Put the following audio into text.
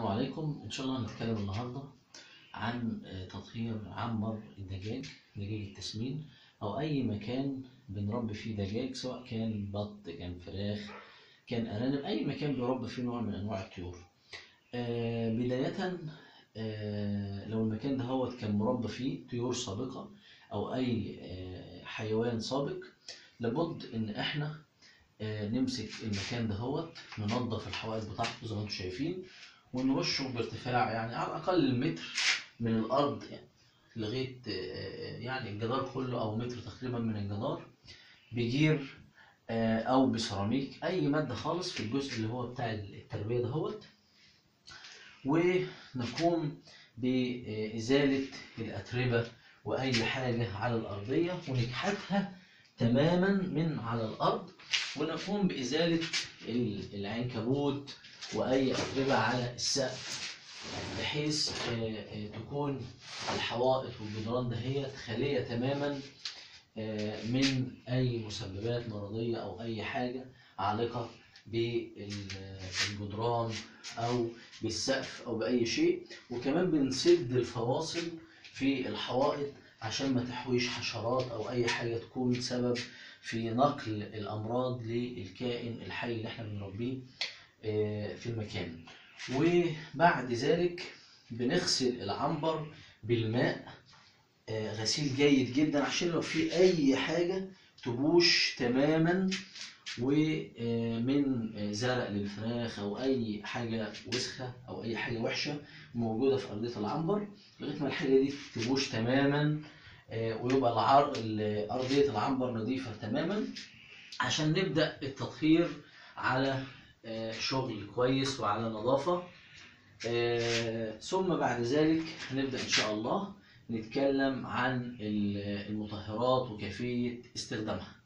السلام عليكم ان شاء الله هنتكلم النهارده عن آه، تطهير عنبر الدجاج دجاج التسمين او اي مكان بنربي فيه دجاج سواء كان بط كان فراخ كان ارانب اي مكان بيربي فيه نوع من انواع الطيور آه، بداية آه، لو المكان ده هو كان مربى فيه طيور سابقة او اي آه، حيوان سابق لابد ان احنا آه، نمسك المكان ده هو ننظف الحوائط بتاعته زي ما انتم شايفين ونرشه بارتفاع يعني على الاقل المتر من الارض يعني لغايه آه، يعني الجدار كله او متر تقريبا من الجدار بجير آه، او بسيراميك اي ماده خالص في الجزء اللي هو بتاع التربيه دهوت ونقوم بازاله الاتربه واي حاجه على الارضيه ونكحتها تماما من على الارض ونقوم بازاله ال- العنكبوت واي اتربه على السقف بحيث آه، آه، تكون الحوائط والجدران دهيت خاليه تماما آه، من اي مسببات مرضيه او اي حاجه عالقه بالجدران او بالسقف او باي شيء وكمان بنسد الفواصل في الحوائط عشان ما تحويش حشرات او اي حاجه تكون سبب في نقل الامراض للكائن الحي اللي احنا بنربيه آه، في المكان وبعد ذلك بنغسل العنبر بالماء آه، غسيل جيد جدا عشان لو في اي حاجه تبوش تماما ومن زرع للفراخ او اي حاجه وسخه او اي حاجه وحشه موجوده في ارضيه العنبر لغايه ما الحاجه دي تبوش تماما آه، ويبقى العر... ال- ارضيه العنبر نظيفه تماما عشان نبدا التطهير على آه، شغل كويس وعلى نظافه آه، ثم بعد ذلك هنبدا ان شاء الله نتكلم عن ال- المطهرات وكيفيه استخدامها